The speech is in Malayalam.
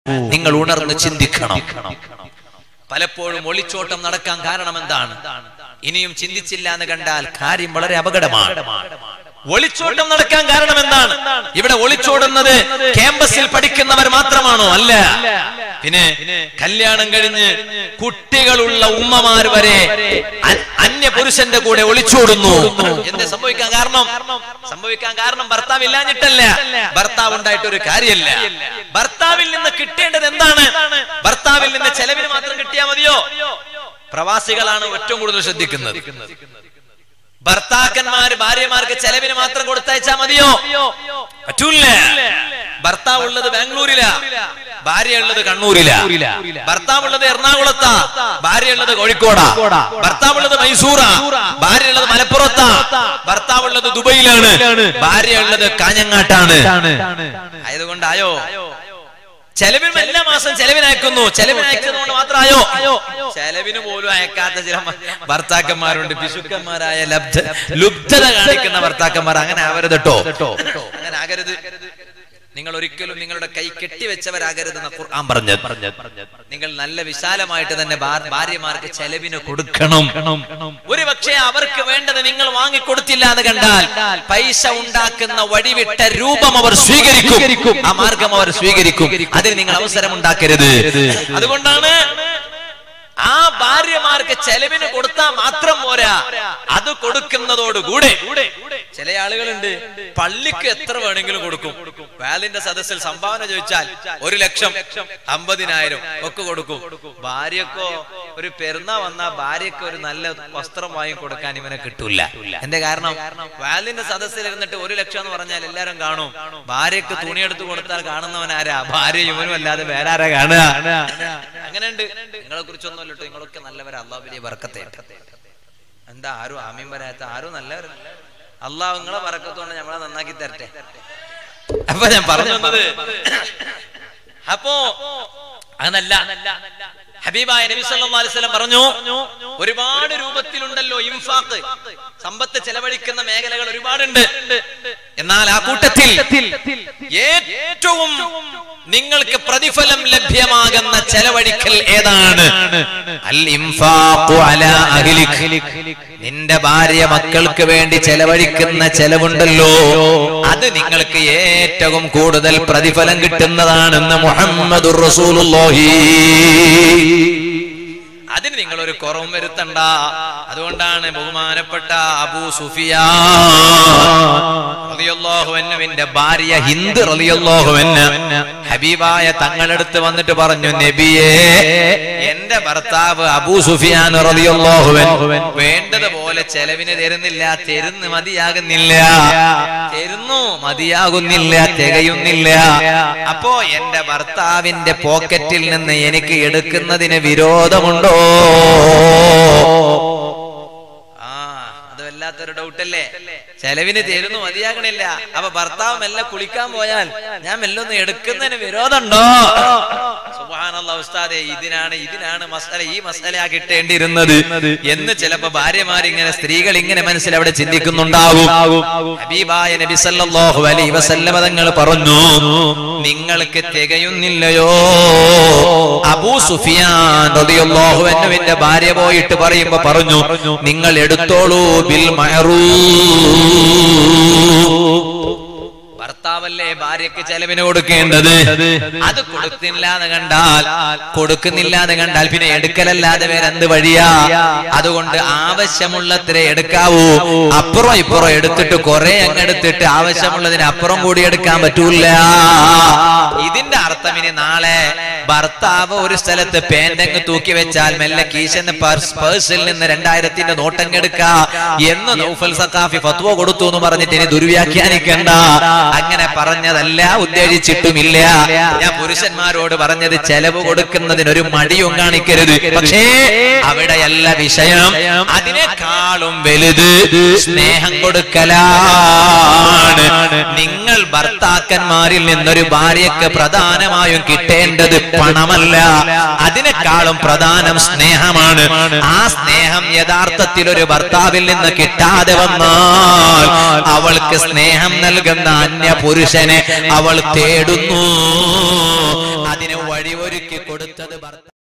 നിങ്ങൾ ഉണർന്ന് ചിന്തിക്കണം പലപ്പോഴും ഒളിച്ചോട്ടം നടക്കാൻ കാരണം എന്താണ് ഇനിയും ചിന്തിച്ചില്ല എന്ന് കണ്ടാൽ കാര്യം വളരെ അപകടമാണ് ഒളിച്ചോട്ടം നടക്കാൻ കാരണം എന്താണ് ഇവിടെ ഒളിച്ചോടുന്നത് ക്യാമ്പസിൽ പഠിക്കുന്നവർ മാത്രമാണോ അല്ല പിന്നെ കല്യാണം കഴിഞ്ഞ് കുട്ടികളുള്ള ഉമ്മമാർ വരെ അ- അന്യ പുരുഷന്റെ കൂടെ ഒളിച്ചോടുന്നു എന്ത് സംഭവിക്കാൻ കാരണം സംഭവിക്കാൻ കാരണം ഭർത്താവ് ഇല്ലാഞ്ഞിട്ടല്ല ഭർത്താവ് ഉണ്ടായിട്ട് ഒരു കാര്യമല്ല ഭർത്താവിൽ നിന്ന് കിട്ടേണ്ടത് എന്താണ് ഭർത്താവിൽ നിന്ന് ചെലവിന് മാത്രം കിട്ടിയാൽ മതിയോ പ്രവാസികളാണ് ഏറ്റവും കൂടുതൽ ശ്രദ്ധിക്കുന്നത് ഭർത്താക്കന്മാര് ഭാര്യമാർക്ക് ചെലവിന് മാത്രം കൊടുത്തയച്ചാ മതിയോ പറ്റൂല ഭർത്താവ് ഉള്ളത് ബാംഗ്ലൂരിലാ ഭാര്യ ഉള്ളത് കണ്ണൂരിലാ ഭർത്താവ് ഉള്ളത് എറണാകുളത്താ ഭാര്യ ഉള്ളത് കോഴിക്കോടാ ഭർത്താവ് ഉള്ളത് മൈസൂറാ ഭാര്യ ഉള്ളത് മലപ്പുറത്താ ഭർത്താവ് ഉള്ളത് ദുബൈയിലാണ് ഭാര്യ ഉള്ളത് കാഞ്ഞങ്ങാട്ടാണ് ആയതുകൊണ്ടായോ ചെലവിന് എല്ലാ മാസം ചെലവിന് അയക്കുന്നു ചെലവിന് അയക്കുന്നതുകൊണ്ട് മാത്രമായോ ചെലവിന് പോലും അയക്കാത്ത ചില മ- ഭർത്താക്കന്മാരുണ്ട് പിശുക്കന്മാരായ ലബ്ധ ലുബ്ധത കാണിക്കുന്ന ഭർത്താക്കന്മാർ അങ്ങനെ ആവരുത് കേട്ടോ അങ്ങനെ ആകരുത് നിങ്ങൾ ഒരിക്കലും നിങ്ങളുടെ കൈ കെട്ടിവെച്ചവരാകരുതെന്ന് ഖുർആൻ പറഞ്ഞത് നിങ്ങൾ നല്ല വിശാലമായിട്ട് തന്നെ ഭാ- ഭാര്യമാർക്ക് ചെലവിന് കൊടുക്കണം ഒരു പക്ഷേ അവർക്ക് വേണ്ടത് നിങ്ങൾ വാങ്ങിക്കൊടുത്തില്ല എന്ന് കണ്ടാൽ പൈസ ഉണ്ടാക്കുന്ന വഴിവിട്ട രൂപം അവർ സ്വീകരിക്കും ആ മാർഗം അവർ സ്വീകരിക്കും അതിന് നിങ്ങൾ അവസരം ഉണ്ടാക്കരുത് അതുകൊണ്ടാണ് ആ ഭാര്യമാർക്ക് ചെലവിന് കൊടുത്താൽ മാത്രം പോരാ അത് കൊടുക്കുന്നതോടുകൂടെ ചില ആളുകളുണ്ട് പള്ളിക്ക് എത്ര വേണമെങ്കിലും കൊടുക്കും വാലിന്റെ സദസ്സിൽ സംഭാവന ചോദിച്ചാൽ ഒരു ലക്ഷം അമ്പതിനായിരം ഒക്കെ കൊടുക്കും ഭാര്യക്കോ ഒരു പെരുന്നാ വന്ന ഭാര്യക്ക് ഒരു നല്ല വസ്ത്രം വാങ്ങി കൊടുക്കാൻ ഇവനെ കിട്ടൂല എന്റെ കാരണം വാലിന്റെ സദസ്സിൽ ഇരുന്നിട്ട് ഒരു ലക്ഷം എന്ന് പറഞ്ഞാൽ എല്ലാരും കാണും ഭാര്യക്ക് തുണിയെടുത്ത് കൊടുത്താൽ കാണുന്നവൻ ആരാ ഭാര്യ ഇവനും അല്ലാതെ വേറെ ആരാ കാണുക അങ്ങനെയുണ്ട് നിങ്ങളെ കുറിച്ചൊന്നും അല്ലട്ടോ നിങ്ങളൊക്കെ നല്ലവരാ അള്ളാഹു വലിയ വർക്കത്തെ എന്താ ആരും ആമീൻ വരാത്ത ആരും നല്ലവർ അള്ളാഹു നിങ്ങളെ പറക്കത്തോണ്ട് നമ്മളെ നന്നാക്കി തരട്ടെ അപ്പൊ ഞാൻ പറഞ്ഞു വന്നത് അപ്പോ അങ്ങനല്ല ഹബീബായ നബി സല്ലല്ലാഹു അലൈഹി വസല്ലം പറഞ്ഞു ഒരുപാട് രൂപത്തിലുണ്ടല്ലോ ഇൻഫാഖ് സമ്പത്ത് ചെലവഴിക്കുന്ന മേഖലകൾ ഒരുപാടുണ്ട് എന്നാൽ ആ കൂട്ടത്തിൽ ഏറ്റവും നിങ്ങൾക്ക് പ്രതിഫലം ലഭ്യമാകുന്ന ചെലവഴിക്കൽ ഏതാണ് അൽ ഇൻഫാഖു അലാ അഹ്ലിക് നിന്റെ ഭാര്യ മക്കൾക്ക് വേണ്ടി ചെലവഴിക്കുന്ന ചെലവുണ്ടല്ലോ അത് നിങ്ങൾക്ക് ഏറ്റവും കൂടുതൽ പ്രതിഫലം കിട്ടുന്നതാണെന്ന് മുഹമ്മദുർ റസൂലുള്ളാഹി അതിന് നിങ്ങൾ ഒരു കുറവും വരുത്തണ്ട അതുകൊണ്ടാണ് ബഹുമാനപ്പെട്ട അബൂ സുഫിയാഹുവിന്റെ ഭാര്യ ഹിന്ദ് റളിയല്ലാഹുവിന് ഹബീബായ തങ്ങളടുത്ത് വന്നിട്ട് പറഞ്ഞു നബിയേ എന്റെ ഭർത്താവ് അബൂ സുഫിയാൻ റളിയല്ലാഹുവൻ വേണ്ടതുപോലെ ചെലവിന് തരുന്നില്ല തരുന്ന് മതിയാകുന്നില്ല തരുന്നു മതിയാകുന്നില്ല തികയുന്നില്ല അപ്പോ എന്റെ ഭർത്താവിന്റെ പോക്കറ്റിൽ നിന്ന് എനിക്ക് എടുക്കുന്നതിന് വിരോധമുണ്ടോ ആ അത് വല്ലാത്തൊരു ഡൗട്ടല്ലേ ചെലവിന് തരുന്നു മതിയാകണില്ല അപ്പൊ ഭർത്താവ് മെല്ലെ കുളിക്കാൻ പോയാൽ ഞാൻ മെല്ലെ ഒന്ന് എടുക്കുന്നതിന് വിരോധമുണ്ടോ സുബ്ഹാനല്ലാ ഉസ്താദെ ഇതിനാണ് ഇതിനാണ് മസാല ഈ മസാല കിട്ടേണ്ടിയിരുന്നത് എന്ന് ചിലപ്പോ ഭാര്യമാർ ഇങ്ങനെ സ്ത്രീകൾ ഇങ്ങനെ മനസ്സിൽ അവിടെ ചിന്തിക്കുന്നുണ്ടാകും ഹബീബായ നബി സല്ലല്ലാഹു അലൈഹി വസല്ലമ തങ്ങൾ പറഞ്ഞു നിങ്ങൾക്ക് തികയുന്നില്ലയോ അബൂ സുഫിയാൻ റളിയല്ലാഹു അൻഹുവിന്റെ ഭാര്യ പോയിട്ട് പറയുമ്പോ പറഞ്ഞു നിങ്ങൾ എടുത്തോളൂ ബിൽ മഅറൂഫ് ഭർത്താവല്ലേ ഭാര്യക്ക് ചെലവിന് കൊടുക്കേണ്ടത് അത് കൊടുത്തില്ല എന്ന് കണ്ടാൽ കൊടുക്കുന്നില്ല എന്ന് കണ്ടാൽ പിന്നെ എടുക്കലല്ലാതെ വേറെ എന്ത് വഴിയാ അതുകൊണ്ട് ആവശ്യമുള്ളത്ര എടുക്കാവൂ അപ്പുറം ഇപ്പുറം എടുത്തിട്ട് കുറെ അങ്ങ് എടുത്തിട്ട് ആവശ്യമുള്ളതിന് അപ്പുറം കൂടി എടുക്കാൻ പറ്റൂല ഇതിന്റെ അർത്ഥം ഇനി നാളെ ഭർത്താവ് ഒരു സ്ഥലത്ത് പേന്റങ്ങ് തൂക്കി വെച്ചാൽ മെല്ലെ കീശന്ന് പേഴ്സിൽ നിന്ന് രണ്ടായിരത്തിന്റെ നോട്ടങ്ങെടുക്ക എന്ന് നൗഫൽ സക്കാഫി ഫത്വ കൊടുത്തു എന്ന് പറഞ്ഞിട്ട് ഇനി ദുർവ്യാഖ്യാനിക്കണ്ട അങ്ങനെ പറഞ്ഞതല്ല ഉദ്ദേശിച്ചിട്ടുമില്ല ഞാൻ പുരുഷന്മാരോട് പറഞ്ഞത് ചെലവ് കൊടുക്കുന്നതിന് ഒരു മടിയും കാണിക്കരുത് പക്ഷേ അവിടെയല്ല വിഷയം അതിനേക്കാളും വലുത് സ്നേഹം കൊടുക്കലാണ് നിങ്ങൾ ഭർത്താക്കന്മാരിൽ നിന്നൊരു ഭാര്യക്ക് പ്രധാനമായും കിട്ടേണ്ടത് പണമല്ല അതിനേക്കാളും പ്രധാനം സ്നേഹമാണ് ആ സ്നേഹം യഥാർത്ഥത്തിൽ ഒരു ഭർത്താവിൽ നിന്ന് കിട്ടാതെ വന്നാൽ അവൾക്ക് സ്നേഹം നൽകുന്ന അന്യ പുരുഷനെ അവൾ തേടുന്നു അതിന് വഴിയൊരുക്കി കൊടുത്തത് ഭർത്താവ്